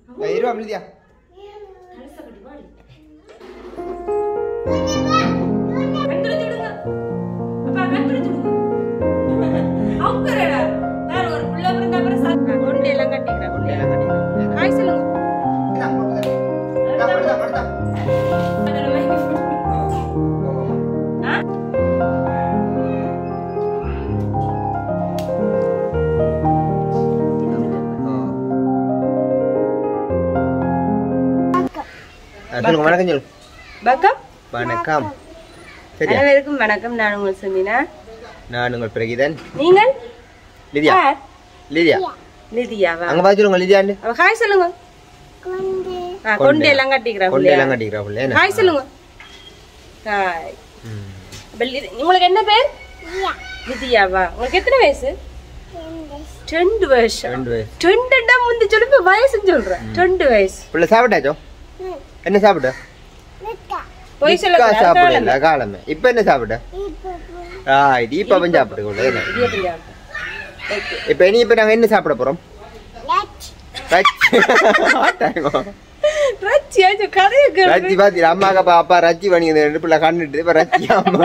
இருவா மில்தியா hi சொல்லுங்க சொல்லுங்க வணக்கம் சொல்லு வணக்கம் வணக்கம் சரியா அனைவருக்கும் வணக்கம் நான் உங்கள் சொன்னினா நான் உங்கள் பிரகிதன் நீங்கள் லிதியா யார்? லிதியா லிதியாவா அங்க பார்த்து சொல்லுங்க லிதியாண்டு அவ ஹாய் சொல்லுங்க ஆ, கொண்டு எல்லாம் கட்டிக்கிறா கொண்டை எல்லாம் கட்டிக்கிறா பிள்ளை என்ன ஹாய் சொல்லுங்க ஹாய் ம். அப்ப லி- உங்களுக்கு என்ன பேர் லிதியாவா உங்களுக்கு எத்தனை வயசு ரெண்டு வருஷம் ரெண்டு வயசு ரெண்டுண்டா முந்தி சொல்லி இப்ப வயசுன்னு சொல்றேன் ரெண்டு வயசு பிள்ளை சாப்பிட்டாச்சோ என்ன சாப்பிட்ட போய் நிக்கா சொல்ல சாப்பிடல காலமே இப்ப என்ன சாப்பிட்ட ஆ இது இப்ப அவன் சாப்பிட்டு கொள்ள என்ன இப்ப இனி இப்ப நாங்க என்ன சாப்பிட போறோம் ரச்சி. ஆட்டாங்கோ. ரச்சியாச்சும் கதையை கேளு. ரச்சி பாத்தி அம்மாக்கு அப்பா அப்பா ரச்சி பண்ணிங்க ரெண்டு பிள்ளை கண்டுட்டு இப்ப ரச்சி அம்மா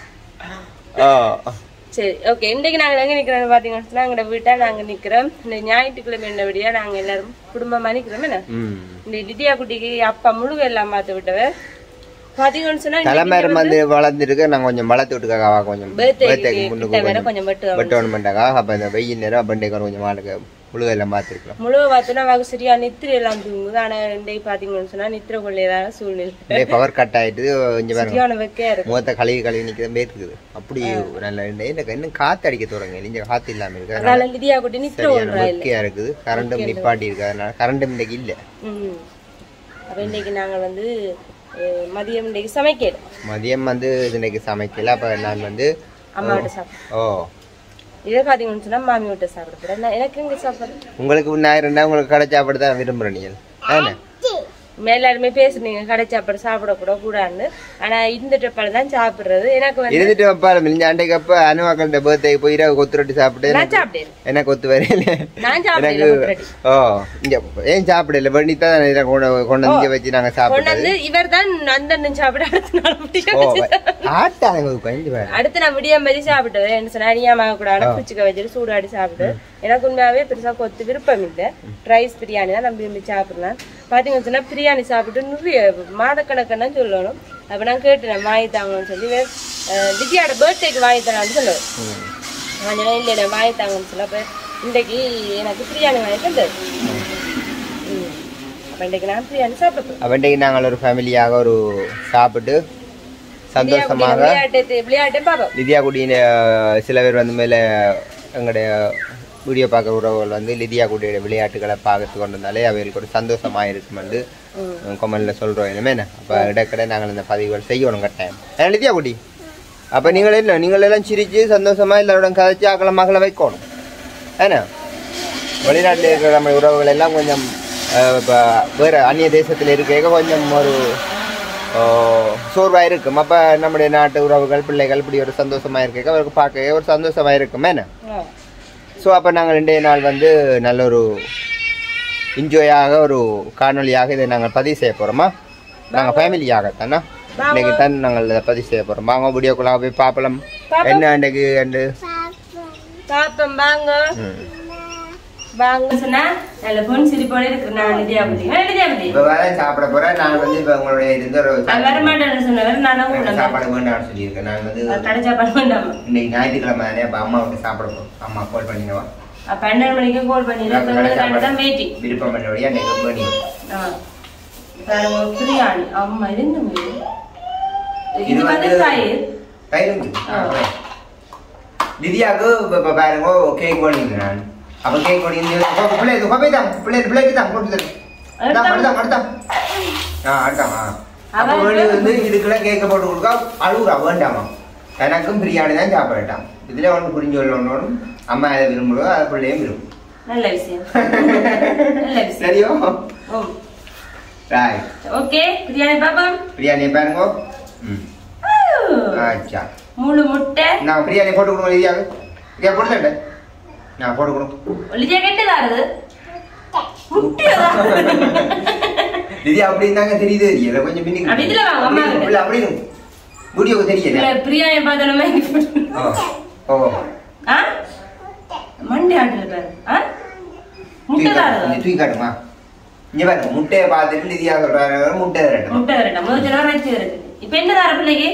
ஆ சரி ஓகே இன்றைக்கு நாங்க எங்க நிக்கிறோம் பாத்தீங்கன்னா சொன்னா, எங்களோட வீட்டா நாங்க நிக்கிறோம் இந்த ஞாயிற்றுக்கிழமை என்னபடியா நாங்க எல்லாரும் குடும்பமா நிக்கிறோம் என்ன ம் இந்த லிதியா குட்டிக்கு அப்பா முழுக எல்லாம் மாத்த விட்டவர் பாத்தீங்கன்னு சொன்னா தலைமரம் வந்து வளர்ந்துருக்கு நாங்க கொஞ்சம் வளர்த்து விட்டுக்காக கொஞ்சம் Birthday birthday-க்கு கிட்ட முன்னுக்கு வேற கொஞ்சம் கொஞ்சம் வெட்டு வெட்டணுமெண்டாக்கா அப்ப இந்த வெயில் நேரம் அப்பண்டேக்கு கொஞ்சம் மாட்டுக்கு முழுகெல்லாம் பார்த்துருக்கலாம் முழுக பார்த்தோன்னா அவக்கு சரியா நித்திரை எல்லாம் தூங்குது ஆனா இன்றைக்கு பாத்தீங்கன்னு சொன்னா நித்திரை கொள்ளையதான சூழ்நிலை இதே பவர் கட் ஆயிட்டு இங்க பாருங்க சரியான வெக்கையா இருக்கு முகத்தை கழுவி கழுவி நிற்கிறதே இருக்குது அப்படி நல்ல இந்த இன்னும் காத்து அடிக்க தொடங்க இங்க காத்து இல்லாம இருக்கு அதனால அதனால லிதியா குட்டி நித்திரை சரியான கொள்றா இல்ல வெக்கையா இருக்குது கரண்டும் நிப்பாட்டி இருக்கு அதனால கரண்டும் இன்னைக்கு இல்ல ம் அப்ப இன்னைக்கு நாங்க வந்து அஹ், மதியம் இன்னைக்கு சமைக்கல மதியம் வந்து இன்னைக்கு சமைக்கல அப்ப நான் வந்து அம்மாவோட சாப்பிட்டேன் ஓ இதே பாத்தீங்கன்னு சொன்னா மாமி விட்ட சாப்பிட போறேன் நான் எனக்கு எங்க சாப்பாடு உங்களுக்கு ஞாயிறு இருந்தா உங்களுக்கு கடை சாப்பாடு தான் விரும்புறேன் நீங்கள் தானே எல்லாருமே பேசுனீங்க கடை சாப்பாடு சாப்பிடக்கூட கூடாதுன்னு ஆனா இந்த ட்ரிப்பால தான் சாப்பிடுறது எனக்கு வந்து இருந்துட்டு வைப்பாரு மிஞ்ச அண்டைக்கு அப்ப அனுவாக்கள்கிட்ட பர்த்டே போய் இரவு கொத்து ரொட்டி சாப்பிட்டு நான் எனக்கு- சாப்பிட்டேன் எனக்கு ஒத்து வரையில நான் சாப்பிடல எனக்கு already. ஓ இங்க ஏன் சாப்பிடல பண்ணி தான் இதை கொண்டு கொண்டு வந்து இங்க வச்சு நாங்க கொண்டு சாப்பிட்டது வந்து இவர் தான் அந்த சாப்பிட அடுத்த நாள் முடிய ஓ வச்சு ஆட்டாங்க கொஞ்சம் வேற அடுத்து நான் விடியம் வச்சு சாப்பிட்டு என்ன சொன்னா அனியாமாக கூட குச்சிக்க வச்சுட்டு சூடாடி சாப்பிட்டு எனக்கு உண்மையாவே பெருசா கொத்து விருப்பம் இல்லை ரைஸ் பிரியாணி தான் நம்ம விரும்பி சாப்பிடலாம் பாத்தீங்கன்னு சொன்னா பிரியாணி சாப்பிட்டு நிறைய மாதக்கணக்கான சொல்லணும் அப்ப நான் கேட்டேன் வாங்கி தாங்கன்னு சொல்லி இவர், அஹ், திவ்யாவோட பர்த்டேக்கு வாங்கி தரான்னு சொல்லுவார் நான் சொன்னேன் இல்லை இல்லை வாங்கி தாங்கன்னு சொல்ல அப்ப இன்றைக்கு எனக்கு பிரியாணி வாங்கி தந்தது ம். அப்ப இன்றைக்கு நான் பிரியாணி சாப்பிட போறேன் அவன்டைக்கு நாங்கள் ஒரு ஃபேமிலியாக ஒரு சாப்பிட்டு சந்தோஷமாக விளையாட்டு விளையாட்டே பார்ப்போம் லிதியா குடியின் சில பேர் வந்து மேலே எங்களுடைய வீடியோ பார்க்குற உறவுகள் வந்து லிதியா குடியோட விளையாட்டுகளை பார்த்து கொண்டு வந்தாலே அவைகளுக்கு ஒரு சந்தோஷமாக இருக்கும் வந்து கொமலில் சொல்கிறோம் இனிமே என்ன அப்போ இடக்கடை நாங்கள் இந்த பதிவுகள் செய்யணும் கட்டாயம் ஏன்னா லிதியா குடி அப்போ நீங்கள் என்ன நீங்கள் எல்லாம் சிரித்து சந்தோஷமாக எல்லாரோட கதைச்சு அகல மகளை வைக்கணும் ஏன்னா வெளிநாட்டில் இருக்கிற நம்ம உறவுகள் எல்லாம் கொஞ்சம் இப்போ வேறு அந்நிய தேசத்தில் இருக்க கொஞ்சம் ஒரு சோர்வாக இருக்கும் அப்போ நம்முடைய நாட்டு உறவுகள் பிள்ளைகள் இப்படி ஒரு சந்தோஷமாக இருக்க அவருக்கு பார்க்க ஒரு சந்தோஷமாக இருக்கும் என்ன ஆ. ஸோ அப்போ நாங்கள் ரெண்டே நாள் வந்து நல்ல ஒரு என்ஜாயாக ஒரு காணொலியாக இதை நாங்கள் பதிவு செய்ய போகிறோமா நாங்கள் ஃபேமிலியாக தானே இன்னைக்கு தான் நாங்கள் இதை பதிவு செய்ய போகிறோம் வாங்க வீடியோக்குள்ளாக போய் பார்ப்பலாம் என்ன அன்றைக்கு அண்டு பாப்போம் வாங்க ம் வாங்க சொன்னா நல்ல பொன் சிரிப்போட இருக்கு நான் நிதியாபதி நிதியாபதி இப்போ வேற சாப்பிட போகிறேன் நான் வந்து இப்போ உங்களுடைய இருந்த ஒரு அது வர மாட்டேன்னு சொன்னவர் நானும் எனக்கு சாப்பாடு வேண்டாம்னு சொல்லியிருக்கேன் நான் வந்து கடை சாப்பாடு வேண்டாமா இன்னைக்கு ஞாயிற்றுக்கிழமை தானே அப்போ அம்மா விட்டு சாப்பிட போகிறோம் அம்மா கால் பண்ணிடுவா அப்ப பன்னெண்டு மணிக்கு கால் பண்ணிடுறேன் தான் வெயிட்டிங் விருப்பம் பண்ணபடியா அன்னைக்கு பண்ணி பாருங்க பிரியாணி அம்மா இது என்ன மீன்? இது இது வந்து வந்து- தயிர் கையிலும் திவ்யாவுக்கு இப்போ இப்போ பாருங்க கேக் பண்ணியிருக்கேன் நான் அப்போ கேக் பண்ணி பிள்ளை இது கொப்பை தான் பிள்ளை பிள்ளைக்கு தான் கொடுத்து அடுத்தான் அடுத்தான் அடுத்தான் ஆ அடுத்தான் ஆ அப்போ அவன் வேண்டி வந்து இதுக்கெல்லாம் கேக்க போட்டு கொடுக்கா அழுகுறா வேண்டாமா எனக்கும் பிரியாணி தான் சாப்பிடட்டான் இதுல ஒன்று புரிஞ்சு சொல்லணும் அம்மா எதை விரும்புகிறோ அதை பிள்ளையும் விரும்பும் நல்ல விஷயம் நல்ல விஷயம் சரியோ ஓ ராய் ஓகே பிரியாணி பாப்போம் பிரியாணி பாருங்க ம் ஆச்சா முழு முட்டை நான் பிரியாணி போட்டு கொடுங்க இதியாக இதியா போட்டு நான் போட்டு கொடுங்க ஒளிஜா கெட்டதாரு இது அப்படி இருந்தாங்க தெரியுது தெரியல கொஞ்சம் பின்னுக்கு அப்படி இதுல வாங்க, அம்மா கிட்ட. இல்ல அப்படி வீடியோக்கு தெரியல இல்ல, பிரியாணி பார்த்தோமே ஓ ஓ ஆ மண்டே ஆட்டுல பாரு ஆ முட்டை தூக்கி தாரு காட்டு, தூக்கி காட்டுமா இங்க பாருங்க முட்டையை பார்த்துட்டு லிதியா சொல்றாரு முட்டை தரட்டும் முட்டை வரட்டா முதல் தடவை ரைச்சு வருது இப்ப என்ன தார பிள்ளைக்கு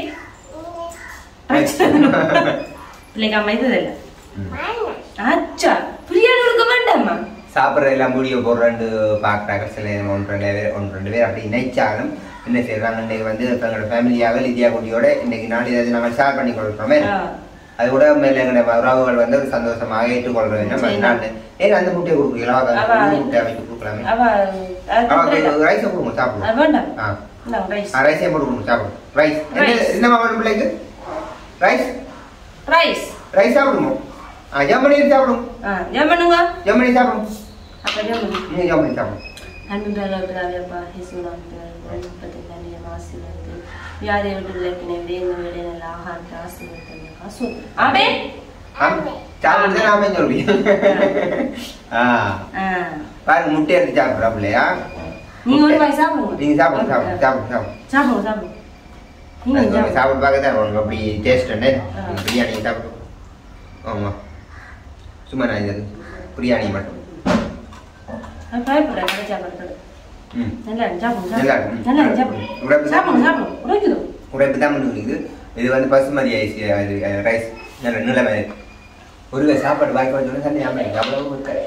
பிள்ளைக்கு அம்மா இது இல்ல அச்சா பிரியாணி கொடுக்க வேண்டாமா சாப்பிட்ற எல்லாம் வீடியோ போடுறேன்னு பார்க்குறாங்க சில ஒன்று ரெண்டு பேர் ஒன்று ரெண்டு பேர் அப்படி நினைச்சாலும் என்ன செய்யறாங்க இன்னைக்கு வந்து இப்போ எங்களோட ஃபேமிலியாக லிதியா குட்டியோட இன்னைக்கு நாள் இதை நாங்கள் ஷேர் பண்ணி கொடுக்குறோமே ஆ. அது கூட மேல எங்களுடைய உறவுகள் வந்து ஒரு சந்தோஷமாக ஏற்றுக்கொள்றோம் என்ன சரி. நான் ஏன் அந்த முட்டையை கொடுக்குறீங்களா அவ- அந்த முட்டையை வைக்க கொடுக்கலாமே அவ அது ரைஸை கொடுங்க அது சாப்பிடுவோம் வேண்டாம் ஆ இந்தாங்க ரைஸ் ஆ ரைஸே போட்டு கொடுங்க சாப்பிடுவோம் ரைஸ் Rice. என்னமா வேணும் பிள்ளைக்கு ரைஸ் ரைஸ் ரைஸ் சாப்பிடுவோம் ஆ ஜம்மனி சாப்பிடுவோம் ஆ ஏன் பண்ணுங்க ஜம்மனி சாப்பிடுவோம் அப்ப ஏன் பண்ணுங்க நீங்க ஜம்மனி சாப்பிடுவோம் அன்பு பிதாவேப்பா இயேசுநாமத்தில் முப்பத்தி ஆசீர்வதித்து வியாதியை விட்டு விலக்கின விடைந்த விடை நல்ல ஆகாரத்தை ஆசீர்வதித்து காசு ஆமே சாப்பிட்டு நாம சொல்றீங்க ஆ ஆ பாருங்க முட்டை எடுத்து சாப்பிடுறா பிள்ளையா நீங்க ஒரு வாய் சாப்பிடுங்க நீங்க சாப்பிடுங்க சாப்பிடுங்க சாப்பிடுங்க சாப்பிடுங்க சாப்பிடுங்க சாப்பிடுங்க நீங்க அது சாப்பிடுங்க சாப்பிட்டு பார்க்க தான் உங்களுக்கு அப்படி டேஸ்ட் என்ன ஆ. பிரியாணி சாப்பிடும் ஆமா சும்மா நான் இது பிரியாணி மட்டும் அது பயப்படுறேன் நல்லா சாப்பிடுறது ம் நல்லா இருக்கு, சாப்பிடுங்க நல்லா சாப்பிடுங்க இருக்கு. நல்லா இருக்கு, சாப்பிடுங்க உடம்பு- சாப்பிடுங்க சாப்பிடுங்க உடைக்குது உடைப்பு தான் பண்ணுவீங்க இது வந்து பசுமதி ஐஸ் அது ரைஸ் நல்ல நிலைமை இருக்கு ஒரு சாப்பாடு வாங்கி வச்சோடனே சண்டை ஞாபகம் இருக்கு அவ்வளவு இருக்காது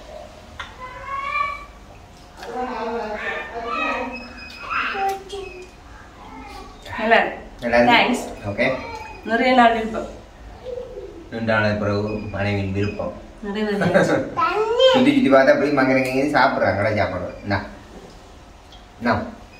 நல்லா இருக்கு. நல்லா Thanks. ஓகே நிறைய நாள் இருப்போம் ரெண்டான பிறகு மனைவியின் விருப்பம் நிறைய நிறைய. சுத்தி சுத்தி பார்த்தா அப்படி மங்கனங்க சாப்பிட்றாங்க கடை சாப்பாடு என்ன என்ன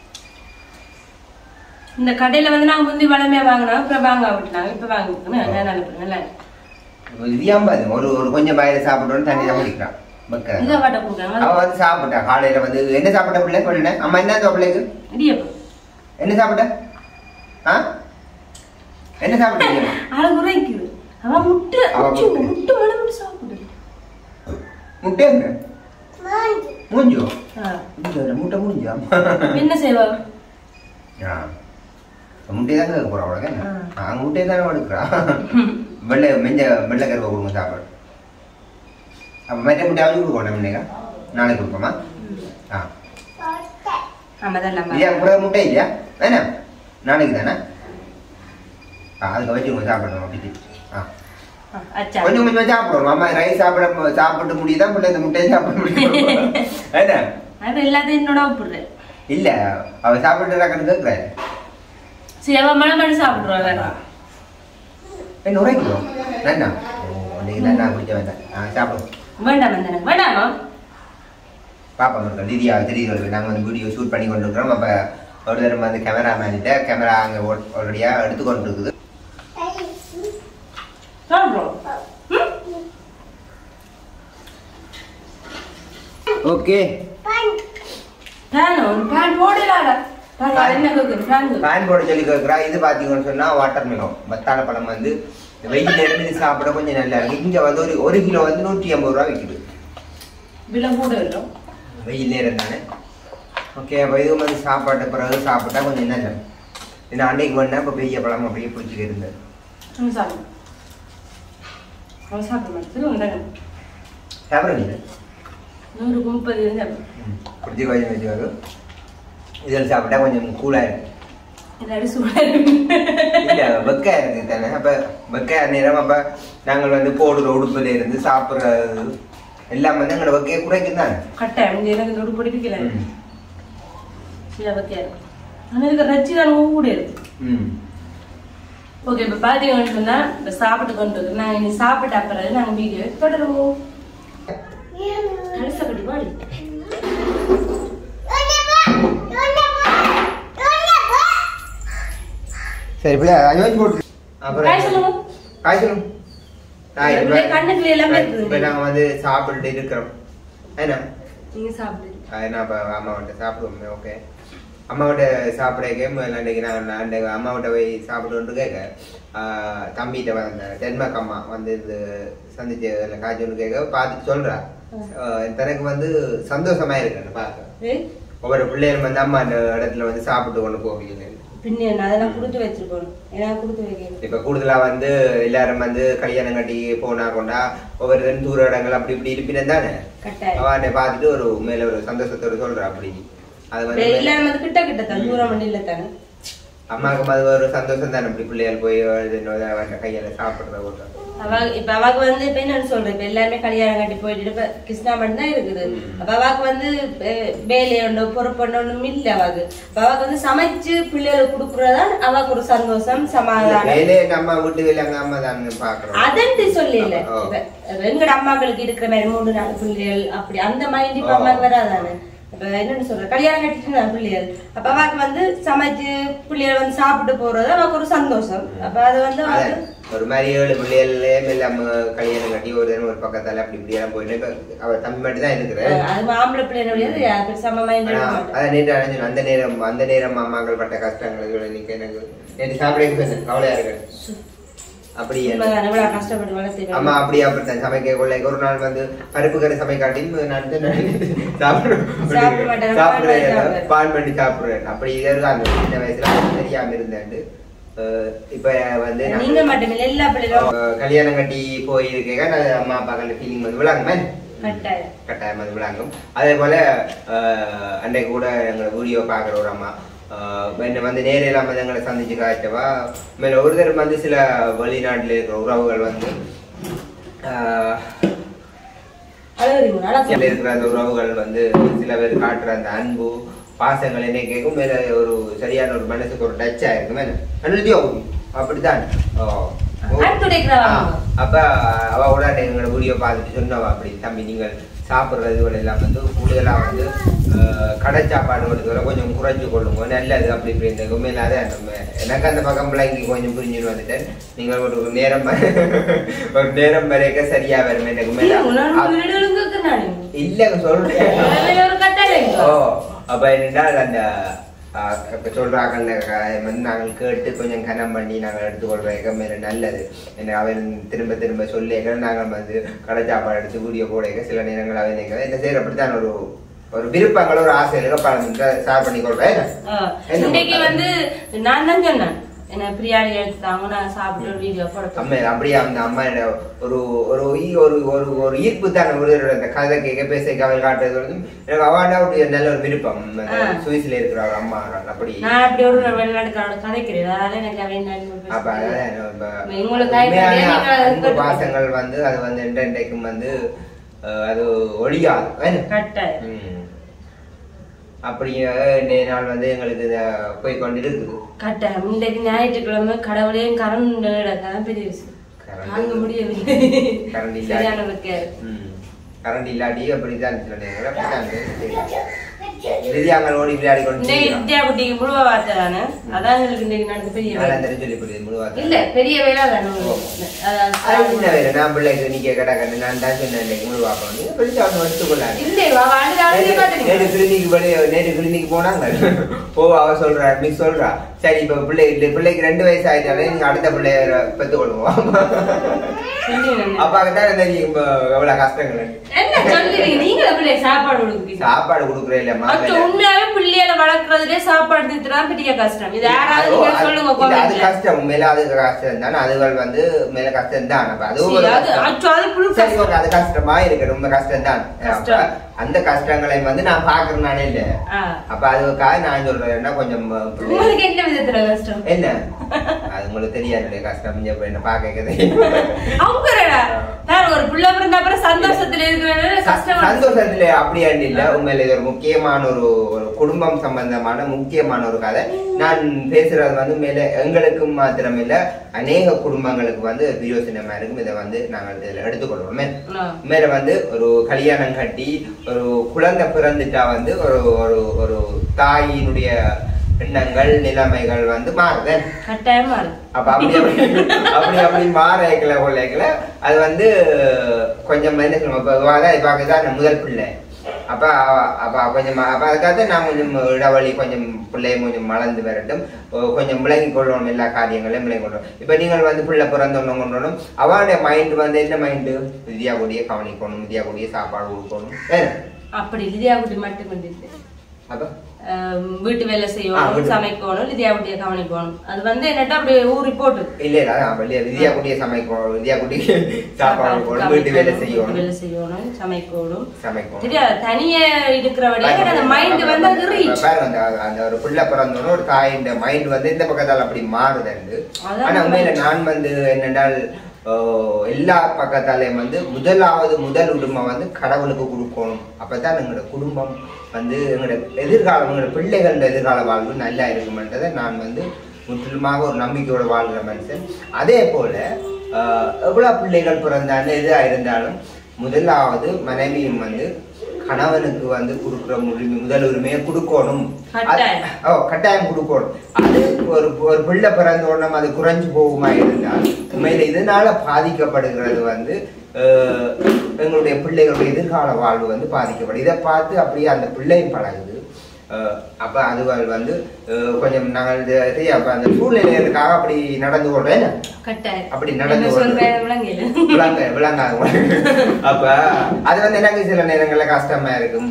இந்த கடையில வந்து நாங்க முந்தி வளமையா வாங்கினோம் அப்புறம் வாங்க விட்டுனாங்க இப்ப வாங்கிக்கணும் நல்லா நல்லா நல்லா இருக்கு. விதியாம்பாது ஒரு ஒரு கொஞ்சம் பயிர சாப்பிட்டோன்னு தண்ணி தான் குடிக்கிறான் மக்கள் இதை வாட்ட கொடுக்குறாங்க அவ வந்து சாப்பிட்டா காலையில வந்து என்ன சாப்பிட்ட பிள்ளை சொல்லுன அம்மா என்ன இந்த பிள்ளைக்கு இடியப்பம் என்ன சாப்பிட்ட ஆ என்ன சாப்பிட்டீங்க ஆளு குறைக்குது அவன் முட்டை அவ உச்சி, முட்டை. முட்டை மழை முட்டை சாப்பிடுது முட்டை எங்க மூஞ்சோ ஆ. இல்ல, முட்டை முடிஞ்சா என்ன செய்வா ஆ முட்டையை தாங்க கேட்க போறோம் அவ்வளோதான் ஆ. நாங்கள் முட்டையை தானே எடுக்கிறா வெள்ளை மெஞ்ச வெள்ளை கருவை கொடுங்க சாப்பாடு அப்போ மற்ற முட்டை அவிச்சு கொடுக்கணும் இன்னைக்கா நாளைக்கு கொடுப்போமா ஆ ஆமா தான் இல்லையா கூட முட்டை இல்லையா வேணா நாளைக்கு தானே ஆ அதுக்கு வச்சுக்கோங்க சாப்பிடணும் அப்படி ஆ அச்சா கொஞ்சம் கொஞ்சம் சாப்பிடுவோம் அம்மா ரைஸ் சாப்பிட சாப்பிட்டு முடியுதா பிள்ளை இந்த முட்டையை சாப்பிட முடியும் என்ன அது எல்லாத்தையும் என்னோட ஒப்பிடுறேன் இல்ல அவ சாப்பிட்டு டக்குன்னு கேட்கிறாரு சரி அவன் மழை மழை சாப்பிடுவாங்க என்ன உரைக்கிறோம் நன்னா ஓ இன்னைக்கு நன்னா குடிக்க வேண்டாம் ஆ சாப்பிடுவோம் வேண்டாம் வந்தன வேண்டாமா பாப்பா இருக்கோம் லிதியா தெரியுது நாங்கள் வந்து வீடியோ ஷூட் பண்ணி கொண்டு இருக்கிறோம் அப்போ ஒரு தரம் வந்து கேமரா மேனிட்ட கேமரா அங்கே ஆல்ரெடியாக எடுத்து கொண்டு இருக்குது சாப்பிடுறோம் ம்? ஓகே ஃபேன் ஒரு ஃபேன் போடலாடா பாருங்க அது என்ன கேக்குது ஃபேன் கேக்குது. ஃபேன் போட சொல்லி கேட்குறா இது பார்த்தீங்கன்னு சொன்னால் வாட்டர் மிலம் பத்தாள பழம் வந்து வெயில் இருந்து சாப்பிட கொஞ்சம் நல்லா இருக்கு இங்கே வந்து ஒரு ஒரு கிலோ வந்து நூற்றி ஐம்பது ரூபா விற்குது விலை கூட இருக்கும் வெயில் நேரம் தானே ஓகே அப்போ இது வந்து சாப்பாட்டு பிறகு சாப்பிட்டா கொஞ்சம் நல்லா ஏன்னா அன்னைக்கு வேணா இப்போ பெரிய பழம் அப்படியே பிடிச்சிட்டு இருந்தது அவன் சாப்பிடும் அவன் சாப்பிட மாட்டேன் சரி உண்டாங்க சாப்பிட்றீங்க நூறுக்கு முப்பது இருந்து பிடிச்சி கொஞ்சம் வச்சு வரும் இதில் சாப்பிட்டா கொஞ்சம் கூலாக இருக்கு எல்லாரும் சூடாக இல்ல வெக்கா இருக்கு தானே அப்ப வெக்கா நேரம் அப்ப நாங்கள் வந்து போடுற உடுப்புல இருந்து சாப்பிடுறது எல்லாம் வந்து எங்களோட வெக்கையை குறைக்கும் தானே கட்டாயம் இந்த எனக்கு நொடு பிடிக்கல ம். சரி ஓகே ஆனால் இதுக்கு ரச்சி தான் கூட இருக்கு ம் ஓகே இப்போ பார்த்தீங்கன்னு சொன்னா இப்போ சாப்பிட்டு கொண்டு வந்து நாங்கள் இனி சாப்பிட்ட அப்புறம் நாங்கள் வீடியோ தொடருவோம் கடைசா கட்டி பாடி சரி பிள்ளை அயோஜ் போட்டு காய் சொல்லுங்க காய் சொல்லும் அப்படியே கண்ணுக்குள்ள எல்லாமே இருக்குது. இப்போ நாங்கள் வந்து சாப்பிட்டுட்டு இருக்கிறோம் என்ன நீங்க சாப்பிடுங்க என்ன இப்போ அம்மாவிட்ட சாப்பிடுவோமே ஓகே அம்மாவிட்ட சாப்பிட கேம் அன்றைக்கு நான் நான் அன்றைக்கு அம்மாவிட்ட போய் சாப்பிட்டு கேட்க ஆஹ் தம்பிகிட்ட வந்த டென்மார்க் அம்மா வந்து இது சந்திச்சு அதில் காய்ச்சி ஒன்று கேட்க பார்த்துட்டு சொல்கிறா அஹ் தனக்கு வந்து சந்தோஷமா இருக்கு பார்க்க ஏய், ஒவ்வொரு பிள்ளைகள் வந்து அம்மா அந்த இடத்துல வந்து சாப்பிட்டு கொண்டு போவீங்க பின்ன என்ன அதெல்லாம் கொடுத்து வச்சிருக்கணும் ஏன்னா கொடுத்து வைக்கணும் இப்ப கூடுதலா வந்து எல்லாரும் வந்து கல்யாணம் கட்டி போனா கொண்டா ஒவ்வொரு தூர இடங்கள் அப்படி இப்படி இருப்பினம் தானே கட்டாயம் அவனை பார்த்துட்டு ஒரு மேல ஒரு சந்தோஷத்தோட சொல்ற அப்படி அது இப்ப வந்து எல்லாரும் வந்து கிட்ட கிட்ட தான் தூரம் வண்டி இல்ல தானே அம்மாவுக்கு அது ஒரு சந்தோஷம் தானே இப்படி பிள்ளைகள் போய் இது என்னோட அவன் கையால சாப்பிடுறத கூட அவ இப்ப அவாக்கு வந்து இப்ப என்ன சொல்றேன் இப்ப எல்லாருமே கல்யாணம் கட்டி போயிட்டு இப்ப கிருஷ்ணா மட்டும் தான் இருக்குது அப்ப அவாக்கு வந்து அஹ், வேலை ஒன்று பொறுப்பு ஒன்றும் இல்ல அவாக்கு அப்ப அவாக்கு வந்து சமைச்சு பிள்ளைகளுக்கு கொடுக்குறதா அவாக்கு ஒரு சந்தோஷம் சமாதானம் வேலையை நம்ம வீட்டு வேலை அங்க அம்மா தான் பாக்குறோம் அதன்ட்டு சொல்லல ஓ. இப்ப எங்கட அம்மாக்களுக்கு இருக்கிற மாதிரி மூணு நாலு பிள்ளைகள் அப்படி அந்த மைண்ட் இப்ப ஓ. அம்மாக்கு வராதானே இப்ப என்னன்னு சொல்ற கல்யாணம் கட்டிட்டு நான் பிள்ளைகள் அப்ப அவாக்கு வந்து சமைச்சு பிள்ளைகள் வந்து சாப்பிட்டு போறது அவக்கு ஒரு சந்தோஷம் அப்ப அது வந்து அதான், அவக்கு ஒரு மாதிரி ஏழு பிள்ளைகளே இல்லாம கல்யாணம் கட்டி ஒரு தினம் ஒரு பக்கத்தால அப்படி இப்படி எல்லாம் போயிட்டு இப்ப அவ தம்பி மட்டும் தான் இருக்கிற அஹ் அது ஆம்பளை பிள்ளைகளுடைய சம மைண்ட் ஆனா, அதான் நேற்று அடைஞ்சு அந்த நேரம் அந்த நேரம் அம்மாக்கள் பட்ட கஷ்டங்கள் இன்னைக்கு எனக்கு நேற்று சாப்பிட கவலையா இருக்கு அப்படி எவ்வளவு கஷ்டப்பட்டு வளர்த்து அம்மா அப்படி அப்படித்தான் சமைக்க கொள்ள ஒரு நாள் வந்து பருப்பு கறி சமைக்காட்டியும் நான் சாப்பிடுறேன் சாப்பிட மாட்டேன், சாப்பிடுறேன் பால் பண்ணி பால் பண்ணி சாப்பிடுறேன் அப்படி இதற்கு அந்த சின்ன வயசுல தெரியாம இருந்தேன் இப்ப வந்து நான் நீங்க மட்டும் எல்லா பிள்ளைகளும் அஹ் கல்யாணம் கட்டி போயிருக்கேன் நான் அம்மா அப்பாக்கள் ஃபீலிங் வந்து விளாங்குமே கட்டாயம் கட்டாயம் அது விளாங்கும் அதே போல அஹ், அன்றைக்கு கூட எங்களை வீடியோ பார்க்குற ஒரு அம்மா அஹ், என்னை வந்து நேரில் வந்து எங்களை சந்திச்சு காய்ச்சவா மேல ஒரு தரம் வந்து சில வெளிநாட்டில் இருக்கிற உறவுகள் வந்து அஹ், அழுகுறீங்களா இங்க இருக்கிற அந்த உறவுகள் வந்து சில பேர் காட்டுற அந்த அன்பு பாசங்கள் என்ன கேட்கும் மேல ஒரு சரியான ஒரு மனசுக்கு ஒரு டச் ஆயிருக்கு மேல அனுதியோ அப்படித்தான் ஓ. ஓ. அன்புடைக்கிறவா ஆ, அப்ப அவ உடனே எங்களோட வீடியோ பார்த்துட்டு சொன்னவா அப்படி தம்பி நீங்கள் சாப்பிடுற இதுகள் எல்லாம் வந்து கூடுதலா வந்து அஹ், கடை சாப்பாடு கொடுக்குற கொஞ்சம் குறைஞ்சு கொள்ளுங்க நல்லது அப்படி இப்படி இந்த உண்மையில அதை நம்ம எனக்கு அந்த பக்கம் பிள்ளைங்க கொஞ்சம் புரிஞ்சுன்னு வந்துட்டேன் நீங்கள் ஒரு ஒரு நேரம் ஒரு நேரம் வரைக்கும் சரியா வரும் எனக்கு உண்மையில உணர்வு வீடுகளுக்கு இருக்கிறானே இல்லங்க சொல்றேன் அதுல ஒரு கட்டாயம் ஓ அப்ப என்னென்றால் அந்த ஆஹ், இப்ப சொல்றாங்கல்ல க- வந்து நாங்கள் கேட்டு கொஞ்சம் கனம் பண்ணி நாங்கள் எடுத்துக்கொள்றதுக்கு மேல நல்லது என்ன அவன் திரும்ப திரும்ப சொல்லி நாங்கள் வந்து கடை சாப்பாடு எடுத்து வீடியோ போட சில நேரங்கள் அவன் என்ன செய்யற அப்படித்தான் ஒரு ஒரு விருப்பங்கள் ஒரு ஆசைகளுக்கு பல ஷேர் பண்ணி கொள்றேன் ஆ, இன்னைக்கு வந்து நான் தான் சொன்னேன் என்ன பிரியாணி எடுத்துட்டாங்க நான் சாப்பிட்டு ஒரு வீடியோ போட அம்மா அப்படியே அந்த அம்மா ஒரு ஒரு ஈ- ஒரு ஒரு ஒரு ஈர்ப்பு தான் ஒரு அந்த கதை கேட்க பேச கவல் காட்டுறது வந்து எனக்கு அவாண்டா ஒரு நல்ல ஒரு விருப்பம் அந்த ஆ. சுவிஸ்ல இருக்கிற ஒரு அம்மா அப்படி நான் அப்படி ஒரு வெளிநாட்டுக்காரோட கதைக்கிறேன் அதனால எனக்கு அவன் அப்ப அதான் நம்ம உங்களுக்கு உண்மையான நீங்க அன்பு பாசங்கள் வந்து அது வந்து என்றைக்கும் வந்து அஹ், அது ஒழியாது என்ன? கட்டாயம் ம். அப்படி இன்றைய நாள் வந்து எங்களுக்கு இத போய் கொண்டு இருக்குது கட்டாயம் இன்றைக்கு ஞாயிற்றுக்கிழமை கடவுளையும் கரண்ட் தான் பெரிய விஷயம் Current. தாங்க முடியவில்லை கரண்ட் சரியான இல்லாட்டி வைக்காது ம். கரண்ட் இல்லாட்டி அப்படித்தான் சில நேரங்கள் அப்படித்தான் விதியாங்கள் ஓடி விளையாடி கொண்டு இன்னைக்கு வித்யா குட்டிக்கு முழுவ வார்த்தை தானே அதான் எங்களுக்கு இன்னைக்கு நடந்த பெரிய வேலை நல்லா தெரிஞ்சு சொல்லி புரியுது முழுவாக இல்ல பெரிய வேலை தானே அது அதான் சின்ன வேலை நான் பிள்ளைக்கு நீங்க கேட்டா கண்டு நான் தான் சொன்னேன் இன்னைக்கு முழுவாக்கம் நீங்க பிடிச்ச அவங்க எடுத்துக்கொள்ளாங்க இல்லை வா வாழ்ந்து வாழ்ந்து பாத்துறீங்க நேற்று கிளினிக் படி நேற்று கிளினிக் போனாங்க போ அவ சொல்றா மிஸ் சொல்றா சரி இப்ப பிள்ளை இந்த பிள்ளைக்கு ரெண்டு வயசு ஆயிட்டாலே நீங்க அடுத்த பிள்ளைய பெத்து கொள்வோம் அப்பாக்கு தான் தெரியும் இப்ப எவ்வளவு கஷ்டங்கள் என்ன சொல்றீங்க நீங்க எப்படி சாப்பாடு கொடுக்குறீங்க சாப்பாடு கொடுக்குறே இல்லம்மா மற்ற உண்மையாவே பிள்ளைகளை வளர்க்கறதுலே சாப்பாடு திட்டுறா பெரிய கஷ்டம் இது யாராவது அது- நீங்க சொல்லுங்க இல்ல, அது comment ல. கஷ்டம் உண்மையில அது கஷ்டம் தான் அதுகள் வந்து மேல கஷ்டம் தான் அப்ப அதுவும் சரி, ஒரு அது கஷ்டம். அச்சோ, அது புழு சரி கஷ்டம். ஓகே அது கஷ்டமா இருக்கு ரொம்ப கஷ்டம் தான் கஷ்டம். அப்ப அந்த கஷ்டங்களை வந்து நான் பாக்குறேன் நானே இல்ல ஆ. அப்ப அதுக்காக நான் சொல்றேன்னா கொஞ்சம் பிள்ளை- உங்களுக்கு என்ன விதத்துல கஷ்டம் என்ன அது உங்களுக்கு தெரியாது கஷ்டம் இங்க போய் என்ன பாக்க அவங்கடா நான் ஒரு பிள்ளை பிறந்த அப்புறம் சந்தோஷத்துல இருக்கிற கஷ்டம் சந்தோஷத்துல அப்படியாண்டு இல்ல உண்மையில இது ஒரு முக்கியமான ஒரு ஒரு குடும்பம் சம்பந்தமான முக்கியமான ஒரு கதை நான் பேசுறது வந்து மேல எங்களுக்கும் மாத்திரம் இல்ல அநேக குடும்பங்களுக்கு வந்து பிரயோசனமா இருக்கும் இதை வந்து நாங்கள் இதுல எடுத்துக்கொள்வோம் ஆ. மேல வந்து ஒரு கல்யாணம் கட்டி ஒரு குழந்தை பிறந்துட்டா வந்து ஒரு ஒரு ஒரு தாயினுடைய எண்ணங்கள் நிலைமைகள் வந்து மாறுது கட்டாயமா இருக்கு அப்ப அப்படி அப்படி அப்படி அப்படி மாறக்கல கொள்ளைக்கல அது வந்து கொஞ்சம் என்ன சொல்லுவோம் இப்ப அதான் இப்ப அதுதான் முதல் பிள்ளை அப்ப அவ- அப்ப கொஞ்சம் அப்ப அதுக்காக நான் கொஞ்சம் இடைவெளி கொஞ்சம் பிள்ளைய கொஞ்சம் மலர்ந்து வரட்டும் ஓ, கொஞ்சம் விளங்கி கொள்ளணும் எல்லா காரியங்களையும் விளங்கி கொள்ளணும் இப்ப நீங்கள் வந்து பிள்ளை பிறந்தவங்க கொண்டணும் அவனுடைய மைண்ட் வந்து என்ன மைண்டு வித்யா கூடிய கவனிக்கணும் வித்யா கூடிய சாப்பாடு கொடுக்கணும் வேற அப்படி லிதியா குட்டி மட்டும் இல்லை அப்ப ஆஹ் வீட்டு வேலை ஆ, செய்யணும் வீட்டு- சமைக்கணும் லிதியா குட்டியை கவனிக்கணும் அது வந்து என்னட்டா அப்படியே ஊறி போட்டு இல்ல இல்ல அதான் வெளிய வித்யா குட்டிய சமைக்கணும் வித்யா குட்டிக்கு சாப்பாடு போடணும் வீட்டு வேலை செய்யணும் வேலை செய்யணும் சமைக்கணும் சமைக்கணும் சரியா தனியா இருக்கிறவடைய அந்த மைண்ட் வந்து அது ரீச் பாருங்க அந்த அந்த ஒரு பிள்ளை பிறந்தோன்னு ஒரு தாயின் மைண்ட் வந்து இந்த பக்கத்தால் அப்படி மாறுதுண்டு அதான் ஆனா உண்மையில நான் வந்து என்னென்றால் ஆஹ், எல்லா பக்கத்தாலையும் வந்து முதலாவது முதல் உரிமை வந்து கடவுளுக்கு கொடுக்கணும் அப்பதான் எங்களோட குடும்பம் வந்து எங்களோட எதிர்காலம் எங்களோட பிள்ளைகளோட எதிர்கால வாழ்வு நல்லா இருக்குமென்றதை நான் வந்து முற்றிலுமாக ஒரு நம்பிக்கையோட வாழ்கிற மனுஷன் அதே போல ஆஹ், எவ்வளவு பிள்ளைகள் பிறந்தாலும் எதுவா இருந்தாலும் முதலாவது மனைவியும் வந்து கணவனுக்கு வந்து கொடுக்குற உரிமை முதல் உரிமையை கொடுக்கணும் அது- கட்டாயம். ஓ கட்டாயம் கொடுக்கணும் அது ஒரு ஒரு பிள்ளை பிறந்த உடனே அது குறைஞ்சு போகுமா இருந்தால் உண்மையில இதனால பாதிக்கப்படுகிறது வந்து அஹ், எங்களுடைய பிள்ளைகளுடைய எதிர்கால வாழ்வு வந்து பாதிக்கப்படும் இதை பார்த்து அப்படியே அந்த பிள்ளையும் பழகுது அஹ், அப்ப அதுகள் வந்து அஹ், கொஞ்சம் நாங்கள் இது- இது அப்ப அந்த சூழ்நிலைகளுக்காக அப்படி நடந்து கொள்றேன் கட்டாயம் அப்படி நடந்து என்ன கொள்றேன் சொல்றேன் விளங்கல விளங்க விளங்காது அப்ப அது வந்து எனக்கு சில நேரங்கள்ல கஷ்டமா இருக்கும்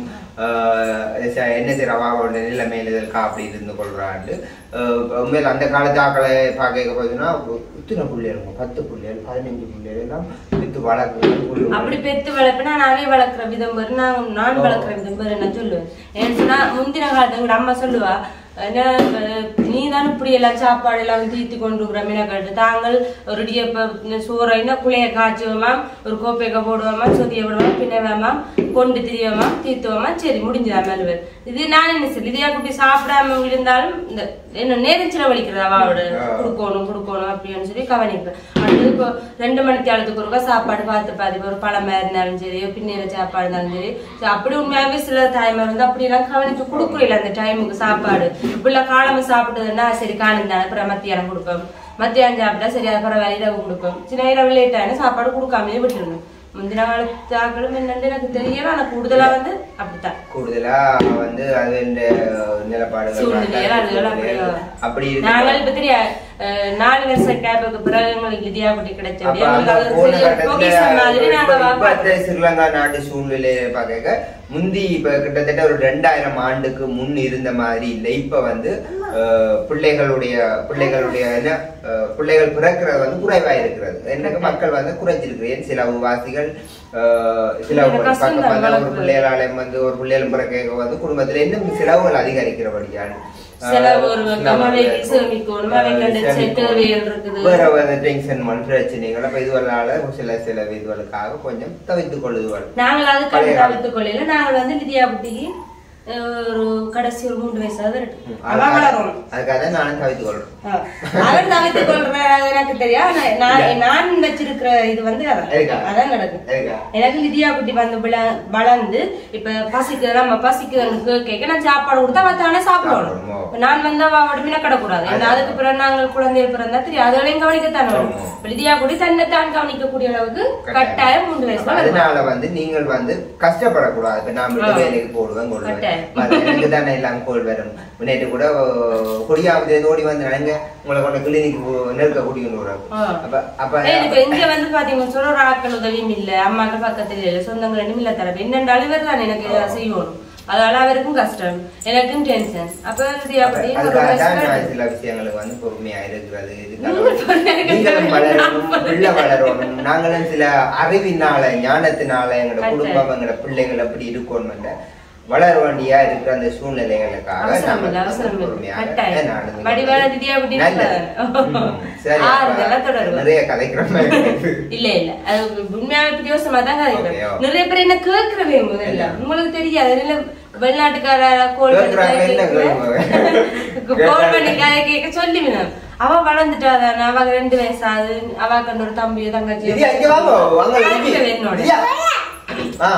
ஆஹ் ச- என்ன திரவாவோட நிலைமையில இருக்கா அப்படி இருந்து கொள்றாண்டு ஆஹ் உண்மையில அந்த காலத்து ஆக்களை பார்க்க போதுன்னா இத்தனை பிள்ளைகள் பத்து பிள்ளைகள் பதினஞ்சு பிள்ளைகள் எல்லாம் வித்து வளர்க்கு அப்படி பெத்து வளர்ப்பினா நானே வளர்க்குற விதம் வேறு நான் நான் வளர்க்குற விதம் வேறு என்ன சொல்லுவேன் ஏன்னு சொன்னா முந்தின காலத்து எங்களோட அம்மா சொல்லுவா என்ன அஹ், நீ தான் இப்படி எல்லாம் சாப்பாடு எல்லாம் தீர்த்து கொண்டு இருக்கிற மீனக்கட்டு தாங்கள் ஒரு டியப்ப சோறைன்னா குளைய காய்ச்சுவோமாம் ஒரு கோப்பைக்க போடுவோமா சொதிய விடுவோம் பின்னவேமாம் கொண்டு திரியவோமாம் தீர்த்துவோமா சரி முடிஞ்சதா மேலுவர் இது நான் என்ன சொல்லி இதையா குட்டி சாப்பிடாம இருந்தாலும் இந்த என்ன நேரம் செலவழிக்கிறது அவாவோட கொடுக்கணும் கொடுக்கணும் அப்படின்னு சொல்லி கவனிக்கிறேன் அடுத்து இப்போ ரெண்டு மணி தேளத்துக்கு ஒருக்கா சாப்பாடு பார்த்து பாதி ஒரு பழமா இருந்தாலும் சரி பின்னீர சாப்பாடு இருந்தாலும் சரி சரி, அப்படி உண்மையாவே சில தாய்மார் வந்து அப்படி எல்லாம் கவனிச்சு கொடுக்குறீல அந்த டைமுக்கு சாப்பாடு இப்படிலாம் காலமா சாப்பிட்டதுன்னா சரி காணும் தானே அப்புறம் மத்தியானம் கொடுப்போம் மத்தியானம் சாப்பிட்டா சரி அப்புறம் வேலை இரவு கொடுப்போம் சின்ன இரவு லேட் ஆயினா சாப்பாடு கொடுக்காமலே விட்டுருணும் முந்தின காலத்து ஆக்களும் என்னன்னு எனக்கு தெரியல ஆனா கூடுதலா வந்து அப்படித்தான் கூடுதலா வந்து அது இந்த நிலப்பாடுகள் சூழ்நிலைகள் அதுகள் சூழ்நிலைகள் அப்படி அப்படி இருக்கு நாங்கள் இப்ப தெரியா அஹ், நாலு வருஷம் கேப்புக்கு பிறகு எங்களுக்கு வித்யா குட்டி கிடைச்ச அப்ப அந்த எங்களுக்கு அது போன பெரிய கட்டத்துல பொக்கிஷம் மாதிரி நாங்க இப்ப- இப்ப வாப்பா- இந்த ஸ்ரீலங்கா நாட்டு சூழ்நிலையை பார்க்க முந்தி இப்ப கிட்டத்தட்ட ஒரு ரெண்டாயிரம் ஆண்டுக்கு முன் இருந்த மாதிரி இல்லை இப்ப வந்து அஹ், பிள்ளைகளுடைய பிள்ளைகளுடைய என்ன அஹ், பிள்ளைகள் பிறக்கிறது வந்து குறைவா இருக்கிறது எனக்கு மக்கள் வந்து குறைஞ்சிருக்கு சில வாசிகள் அஹ், சில இது கஷ்டம் பக்கம் தான் பார்த்தா ஒரு வளர்க்கிறது. பிள்ளைகளாலையும் வந்து ஒரு பிள்ளைகளும் பிறக்க வந்து குடும்பத்துல இன்னும் செலவுகள் அதிகரிக்கிறபடியால் செலவு ஒரு அம்மாவைக்கு சேமிக்கணும் அவைக்கு தேவைகள் இருக்குது வேற வேற டென்ஷன் பிரச்சனைகள் அப்ப இதுவளால சில சில இதுகளுக்காக கொஞ்சம் தவித்துக் கொள்ளுதுவள் நாங்கள் அது பழைய கண்டு காலம். தவிர்த்துக் கொள்ளையில நாங்கள் வந்து வித்யா குட்டிக்கு அஹ், ஒரு கடைசி ஒரு மூன்று வயசாவது இருக்கு அவன் அதுக்காக வளரணும் அதுக்காக தான் நானும் தவித்துக் கொள்றேன் ஆ. அவர் தவிர்த்துக் கொள்ற அது எனக்கு தெரியும் ஆனா நான் நான் வச்சிருக்கிற இது வந்து அதான் இருக்கா? அதான் நடக்கும் இருக்கா? எனக்கு வித்யா குட்டி வந்து விள- வளர்ந்து இப்ப பசிக்கு நம்ம பசிக்கு கேட்க நான் சாப்பாடு கொடுத்தா அவ தானே சாப்பிடணும் சாப்பிடணும். இப்ப நான் வந்து அவ உடம்புல கிடக்கூடாது ஏன்னா அதுக்கு பிறகு நாங்கள் குழந்தைகள் பிறந்தா தெரியும் அதுகளையும் கவனிக்கத்தான் வேணும் ஆமா. இப்ப வித்யா குட்டி தன்னை தான் கவனிக்கக்கூடிய அளவுக்கு கட்டாயம் மூன்று வயசுல அப்ப வருவான். அதனால வந்து நீங்கள் வந்து கஷ்டப்படக்கூடாது இப்ப நான் வீட்டு ஆ. வேலைக்கு போடுவேன் கொள்வேன் கட்டாயம். மத்த எனக்கு தானே எல்லாம் கோல் வரும் நேற்று கூட கொடியாவது ஓடி வந்து நாங்க உங்களை கொண்டு கிளினிக் நெருக்க கூட்டிக்கொண்டு வரோம் ஆ. அப்ப அப்ப ஏய், இப்ப இங்க வந்து பாத்தீங்கன்னா சொல்ற ஒரு ஆட்கள் உதவியும் இல்ல அம்மாக்கள் பக்கத்துல இல்ல சொந்தங்கள் ரெண்டும் இல்ல தரப்பு என்னென்றாலும் இவர் தான் எனக்கு ஏதாவது செய்யணும் அதனால அவருக்கும் கஷ்டம் எனக்கும் டென்ஷன் அப்ப இது அப்படியே ஒரு அதுக்காக தான் கஷ்டம். நான் சில விஷயங்களுக்கு வந்து பொறுமையா இருக்கிறது இதுக்காக நீங்களும் வளரணும் பிள்ளை வளரணும் நாங்களும் சில அறிவினால ஞானத்தினால எங்களோட குடும்பம் எங்களோட பிள்ளைகள் எப்படி இருக்கணும் வளர வேண்டியா இருக்கிற அந்த சூழ்நிலைகளுக்காக அவசரம் நாம இல்ல, அவசரம் இல்ல. பொறுமையாக கட்டாயம். நடந்து வடிவான திதியா அப்படி நல்லது. இருக்காது. ம், சரி ஆறுதலா அப்ப தொடருவோம். நிறைய கதைக்கிற மாதிரி இருக்கு. இல்ல இல்ல அது உண்மையாவே வித்தியாசமா தான் Okay, கதைக்கிறேன் okay. நிறைய பேர் என்ன கேட்கறவே முதல்ல இல்ல. உங்களுக்கு தெரியாது இல்ல வெளிநாட்டுக்கார கோல் கேக்குறாங்க, என்ன கேக்குறாங்க? கோல் பண்ணி கதை கேட்க சொல்லி அவ வளர்ந்துட்டா தானே அவ ரெண்டு வயசாது அவ கண்டு ஒரு தம்பியோ தங்கச்சியோ திவ்யா, இங்க வாங்க, வாங்க, கேட்கவே இங்க. என்னோட. திவ்யா. ஆ,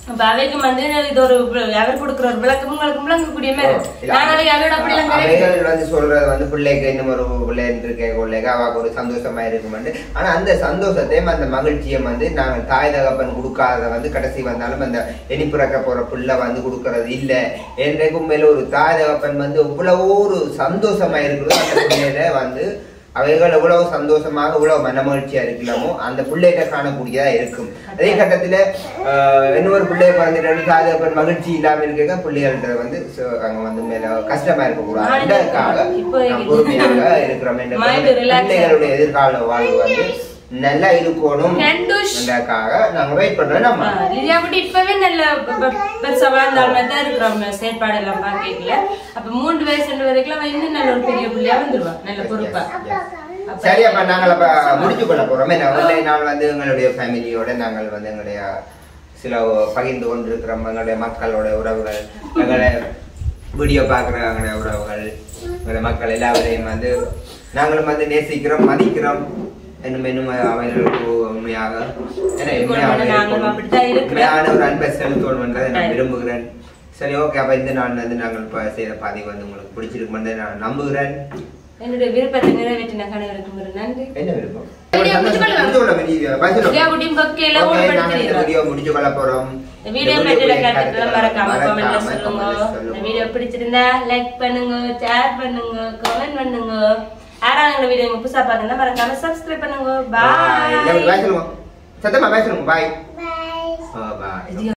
அப்ப அவைக்கும் வந்து இது ஒரு வி- அவர் கொடுக்குற ஒரு விளக்கம் உங்களுக்கு விளங்கக்கூடிய மாதிரி இல்ல, நான் அதை அவரோட அப்படிலாம் கிடையாது. அவைகள் வந்து சொல்றது வந்து பிள்ளைக்கு இன்னும் ஒரு பிள்ளை இருக்க பிள்ளைக்கு அவக்கு ஒரு சந்தோஷமா இருக்குமெண்டு ஆனா அந்த சந்தோஷத்தையும் அந்த மகிழ்ச்சியும் வந்து நாங்கள் தாய் தகப்பன் கொடுக்காத வந்து கடைசி வந்தாலும் அந்த இனிப்பிறக்க போற பிள்ளை வந்து கொடுக்கறது இல்ல என்றைக்கும் மேல ஒரு தாய் தகப்பன் வந்து எவ்வளவோ ஒரு சந்தோஷமா இருக்கிறதோ அந்த பிள்ளையில வந்து அவைகள் எவ்வளவு சந்தோஷமாக எவ்வளவு மனமகிழ்ச்சியா இருக்கலாமோ அந்த பிள்ளைகிட்ட காணக்கூடியதா இருக்கும் அதே கட்டத்துல ஆஹ், இன்னொரு பிள்ளை பிறந்துட்டு தாய் தகப்பன் மகிழ்ச்சி இல்லாம இருக்க பிள்ளைகள்கிட்ட வந்து so, அங்க வந்து மேல கஷ்டமா இருக்கக்கூடாது அதற்காக இப்போ நாம் பொறுமையாக இருக்கிறோம் என்ற Mind relax பிள்ளைகளுடைய எதிர்கால வாழ்வு வந்து நல்லா இருக்கணும் கண்டுஷ். என்றக்காக நாங்க வெயிட் பண்றோம் நம்ம ஆ, லிலியா குட்டி இப்பவே நல்ல பெ- பெ- பெருசா வாழ்ந்தாள் மாதிரி தான் இருக்கிறோம் செயற்பாடு எல்லாம் பாக்கல அப்ப மூன்று வயசு ரெண்டு வரைக்கும் அவன் இன்னும் நல்ல ஒரு பெரிய பிள்ளையா வந்துருவா நல்ல பொறுப்பா அப்ப- சரி அப்ப நாங்கள் அப்ப முடிச்சு கொள்ள போறோம் என்ன ஒன்றை நாள் வந்து எங்களுடைய ஃபேமிலியோட நாங்கள் வந்து எங்களுடைய சில பகிர்ந்து கொண்டிருக்கிறோம் எங்களுடைய மக்களோட உறவுகள் எங்களை வீடியோ பார்க்குற எங்களுடைய உறவுகள் எங்களுடைய மக்கள் எல்லாவரையும் வந்து நாங்களும் வந்து நேசிக்கிறோம் மதிக்கிறோம் இன்னும் இன்னும் அவர்களுக்கு உண்மையாக ஏன்னா உண்மையாக நாங்களும் அப்படித்தான் இருக்கிறோம். உண்மையான ஒரு அன்பை செலுத்தணும் என்றதை நான் விரும்புகிறேன் சரி ஓகே அப்ப இந்த நாள் வந்து நாங்கள் இப்ப செய்த பதிவு வந்து உங்களுக்கு பிடிச்சிருக்குமென்று நான் நம்புகிறேன் என்னுடைய விருப்பத்தை நிறைவேற்றின கணவருக்கு ஒரு நன்றி என்ன விருப்பம் வீடியோ முடிச்சு கொள்ளலாம். முடிச்சு கொள்ள வெளியே. பாய் சொல்லுங்க. லிலியா குட்டியும் கொக்கையில Okay, நாங்க இந்த ஊடுபடுத்திடுறோம் வீடியோ முடிச்சு கொள்ள போறோம் இந்த வீடியோ இந்த பற்றின வீடியோவுடைய கருத்துக்களை மறக்காம மறக்காம கமெண்ட்ல comment சொல்லுங்க ல இந்த சொல்லுங்க. வீடியோ பிடிச்சிருந்தா லைக் பண்ணுங்க ஷேர் பண்ணுங்க கமெண்ட் பண்ணுங்க யாராவது எங்க வீடியோ புதுசா பாத்தீங்கன்னா மறக்காம சப்ஸ்கிரைப் பண்ணுங்க Bye. இல்ல, பாய் பாய் சொல்லுங்க சத்தமா பாய் சொல்லுங்க பாய் Bye. பாய்